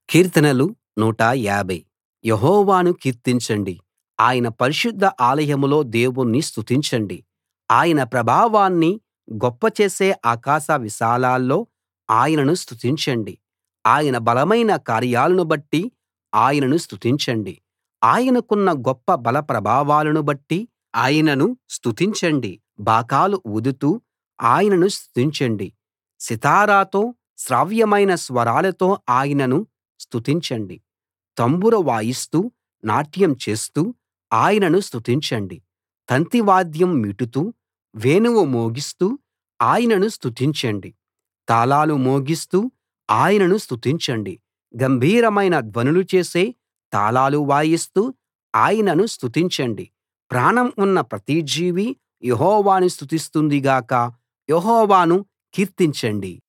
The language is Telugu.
కీర్తనలు 150 యెహోవాను కీర్తించండి ఆయన పరిశుద్ధ ఆలయంలో దేవుణ్ణి స్తుతించండి ఆయన ప్రభావాన్ని గొప్ప చేసే ఆకాశ విశాలాల్లో ఆయనను స్తుతించండి ఆయన బలమైన కార్యాలను బట్టి ఆయనను స్తుతించండి ఆయనకున్న గొప్ప బల ప్రభావాలను బట్టి ఆయనను స్తుతించండి బాకాలు ఊదుతూ ఆయనను స్తుతించండి సితారాతో శ్రావ్యమైన స్వరాలతో ఆయనను స్తుతించండి తంబుర వాయిస్తూ నాట్యం చేస్తూ ఆయనను స్తుతించండి తంతి వాద్యం మీటుతూ వేణువు మోగిస్తూ ఆయనను స్తుతించండి తాళాలు మోగిస్తూ ఆయనను స్తుతించండి గంభీరమైన ధ్వనులు చేసే తాళాలు వాయిస్తూ ఆయనను స్తుతించండి ప్రాణం ఉన్న ప్రతి జీవీ యెహోవాను స్తుతిస్తుంది గాక యెహోవాను కీర్తించండి